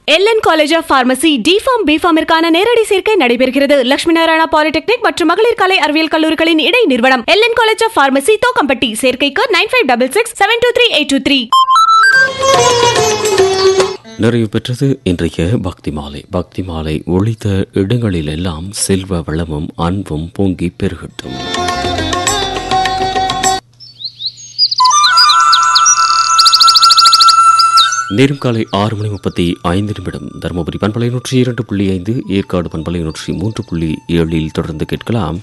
LN college of pharmacy DPharm பிஃபார்மிற்கான நேரடி சேர்க்கை நடைபெறுகிறது லட்சுமி நாராயணா பாலிடெக்னிக் மற்றும் மகளிர் கலை அறிவியல் கல்லூரிகளின் இடை நிறுவனம் LN college of pharmacy Thokkampatti சேர்க்கைக்கு nine five double six seven two three eight two three நிறைவு பெற்றது இன்றைய பக்தி மாலை பக்தி மாலை ஒழித்த இடங்களிலெல்லாம் செல்வ வளமும் அன்பும் பொங்கி பெருகட்டும் நேரம் காலை ஆறு மணி முப்பத்தி ஐந்து நிமிடம் தருமபுரி பண்பலை நூற்றி இரண்டு புள்ளி ஐந்து ஏற்காடு பண்பலை நூற்றி மூன்று புள்ளி ஏழில் தொடர்ந்து கேட்கலாம்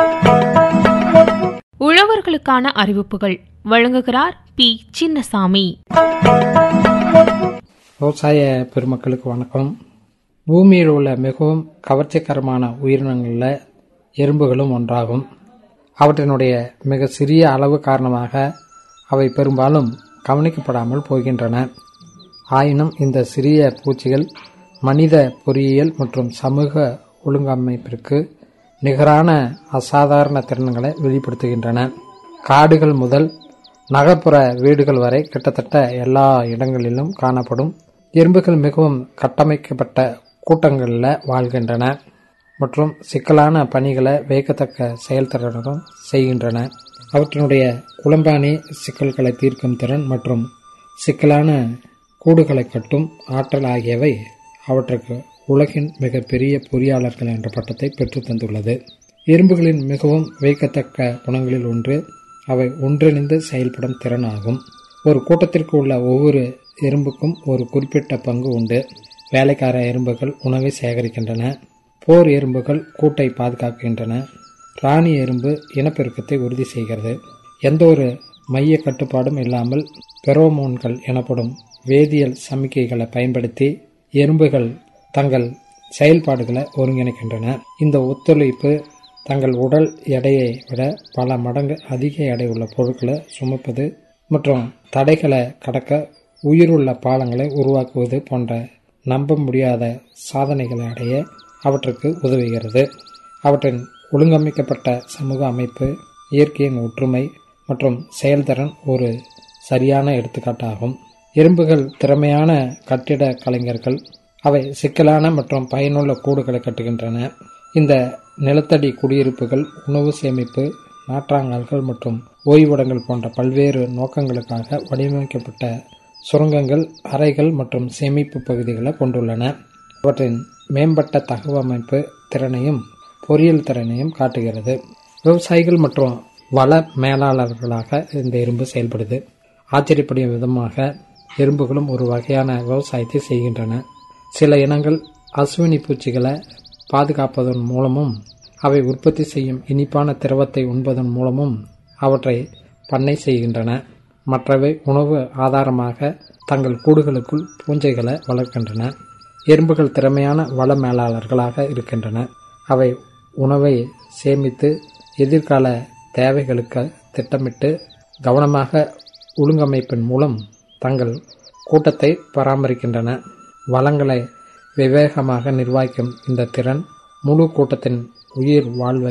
உழவர்களுக்கான அறிவிப்புகள் வழங்குகிறார் பி சின்னசாமி விவசாய பெருமக்களுக்கு வணக்கம் பூமியில் உள்ள மிகவும் கவர்ச்சிகரமான உயிரினங்களில் எறும்புகளும் ஒன்றாகும் அவற்றினுடைய மிக சிறிய அளவு காரணமாக அவை பெரும்பாலும் கவனிக்கப்படாமல் போகின்றன ஆயினும் இந்த சிறிய பூச்சிகள் மனித பொறியியல் மற்றும் சமூக ஒழுங்கமைப்பிற்கு நிகரான அசாதாரண திறன்களை வெளிப்படுத்துகின்றன காடுகள் முதல் நகர்ப்புற வீடுகள் வரை கிட்டத்தட்ட எல்லா இடங்களிலும் காணப்படும் எறும்புகள் மிகவும் கட்டமைக்கப்பட்ட கூட்டங்களில் வாழ்கின்றன மற்றும் சிக்கலான பணிகளை வேகத்தக்க செயல்திறனுடன் செய்கின்றன அவற்றினுடைய குளம்பாணி சிக்கல்களை தீர்க்கும் திறன் மற்றும் சிக்கலான கூடுகளை கட்டும் ஆற்றல் ஆகியவை அவற்றுக்கு உலகின் மிகப்பெரிய பொறியாளர்கள் என்ற பட்டத்தை பெற்றுத் தந்துள்ளது எறும்புகளின் மிகவும் வியக்கத்தக்க குணங்களில் ஒன்று அவை ஒன்றிணைந்து செயல்படும் திறன் ஆகும் ஒரு கூட்டத்திற்கு உள்ள ஒவ்வொரு எறும்புக்கும் ஒரு குறிப்பிட்ட பங்கு உண்டு வேலைக்கார எறும்புகள் உணவை சேகரிக்கின்றன போர் எறும்புகள் கூட்டை பாதுகாக்கின்றன ராணி எறும்பு இனப்பெருக்கத்தை உறுதி செய்கிறது எந்த ஒரு மைய கட்டுப்பாடும் இல்லாமல் பெரோமோன்கள் எனப்படும் வேதியியல் சமிக்கைகளை பயன்படுத்தி எறும்புகள் தங்கள் செயல்பாடுகளை ஒருங்கிணைக்கின்றன இந்த ஒத்துழைப்பு தங்கள் உடல் எடையை விட பல மடங்கு அதிக எடை உள்ள பொருட்களை சுமப்பது மற்றும் தடைகளை கடக்க உயிருள்ள பாலங்களை உருவாக்குவது போன்ற நம்ப முடியாத சாதனைகளை அடைய அவற்றுக்கு உதவுகிறது அவற்றின் ஒழுங்கமைக்கப்பட்ட சமூக அமைப்பு இயற்கையின் ஒற்றுமை மற்றும் செயல்திறன் ஒரு சரியான எடுத்துக்காட்டாகும் எறும்புகள் திறமையான கட்டிட கலைஞர்கள் அவை சிக்கலான மற்றும் பயனுள்ள கூடுகளை கட்டுகின்றன இந்த நிலத்தடி குடியிருப்புகள் உணவு சேமிப்பு நாற்றாங்கல்கள் மற்றும் ஓய்விடங்கள் போன்ற பல்வேறு நோக்கங்களுக்காக வடிவமைக்கப்பட்ட சுரங்கங்கள் அறைகள் மற்றும் சேமிப்பு பகுதிகளை கொண்டுள்ளன அவற்றின் மேம்பட்ட தகவமைப்பு திறனையும் பொறியியல் திறனையும் காட்டுகிறது விவசாயிகள் மற்றும் வள மேலாளர்களாக இந்த எறும்பு செயல்படுது ஆச்சரியப்படும் விதமாக எறும்புகளும் ஒரு வகையான விவசாயத்தை செய்கின்றன சில இனங்கள் அஸ்வினி பூச்சிகளை பாதுகாப்பதன் மூலமும் அவை உற்பத்தி செய்யும் இனிப்பான திரவத்தை உண்பதன் மூலமும் அவற்றை பண்ணை செய்கின்றன மற்றவை உணவு ஆதாரமாக தங்கள் கூடுகளுக்குள் பூஞ்சைகளை வளர்க்கின்றன எறும்புகள் திறமையான வள மேலாளர்களாக இருக்கின்றன அவை உணவை சேமித்து எதிர்கால தேவைகளுக்கு திட்டமிட்டு கவனமாக ஒழுங்கமைப்பின் மூலம் தங்கள் கூட்டத்தை பராமரிக்கின்றன வளங்களை விவேகமாக நிர்வகிக்கும் இந்த திறன் முழு கூட்டத்தின் உயிர் வாழ்வை